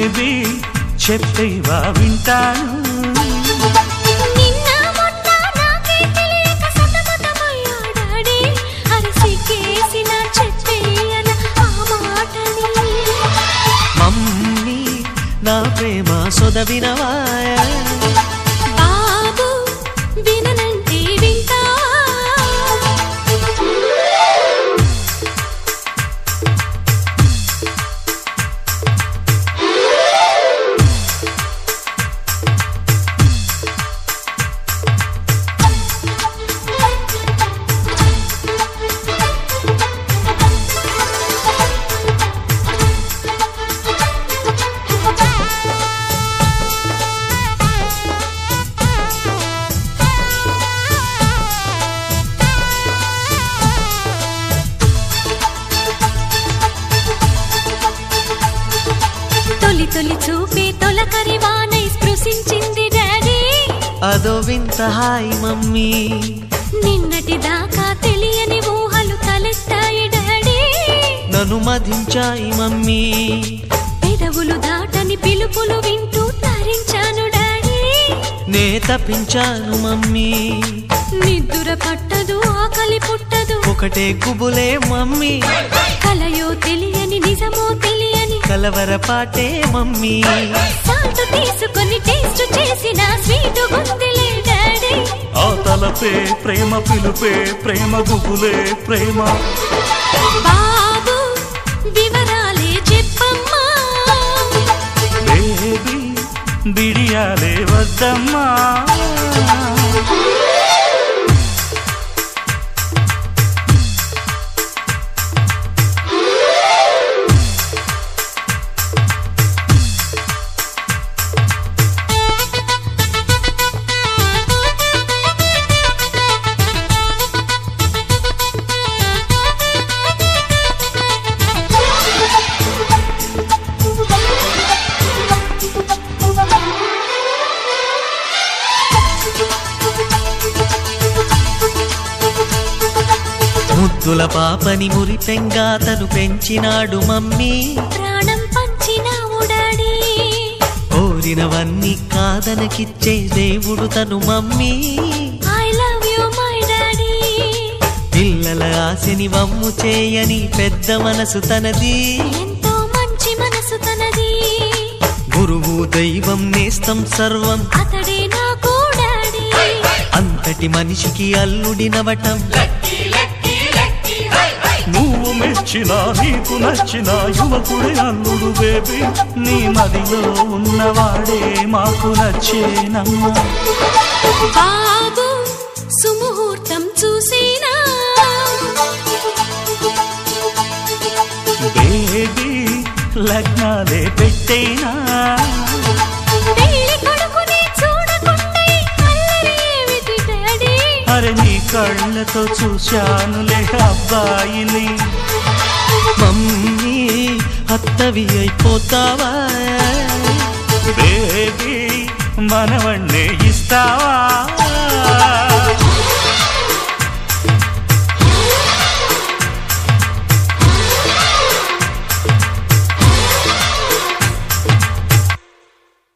baby చెప్పేవా వింటాను నిన్న మొన్న నాకే తెలియక సతమతమయ్యాడాడే అరిసికేసిన చెప్పేయన ఆ మాటని మమ్మీ నా ప్రేమ సొదవినవాయ బాబు విననంటే వింటా తొలి తొలి చూపే తొలకరి వానై స్పృశించింది డాడీ అదో వింత హాయ్ మమ్మీ నిన్నటి దాకా తెలియని ఊహలు తలెత్తాయి డాడీ నన్ను మధించాయి మమ్మీ పెదవులు దాటని పిలుపులు వింటూ తరించాను డాడీ నే తప్పించాను మమ్మీ నిద్దుర పట్టదు ఆకలి పుట్టదు ఒకటే కుబులే మమ్మీ కలయో తెలియని నిజమో తెలియని కలవర పాటే మమ్మీ సాల్ట్ తీసుకొని టేస్ట్ చేసిన స్వీట్ గుందిలే డాడీ ఆ తలపే ప్రేమ పిలుపే ప్రేమ గుబులే ప్రేమ బాబు వివరాలే చెప్పమ్మా బేబీ బిడియాలే వద్దమ్మా ముద్దుల పాపని మురిపెంగా తను పెంచినాడు మమ్మీ ప్రాణం పంచినావు డాడీ కోరినవన్నీ కాదనకిచ్చే దేవుడు తను mummy I love you my daddy పిల్లల ఆశని వమ్ము చేయని పెద్ద మనసు తనది ఎంతో మంచి మనసు తనది గురువు దైవం నేస్తం సర్వం అతడే నాకు డాడీ అంతటి మనిషికి అల్లుడినవటం నువ్వు మెచ్చిన నీకు నచ్చిన యువకుడే అల్లుడు బేబీ నీ మదిలో ఉన్నవాడే మాకు నచ్చేనమ్మా బాబు సుముహూర్తం చూసేనా బేబీ లగ్నాలే పెట్టేనా పెళ్లి కొడుకుని చూడకుండా ఈ అల్లరి ఏమిటి డాడీ అరే నీ కళ్ళతో చూశానులే అబ్బాయిని మమ్మీ అత్తవి అయిపోతావా బేబీ మనవణ్ణే ఇస్తావా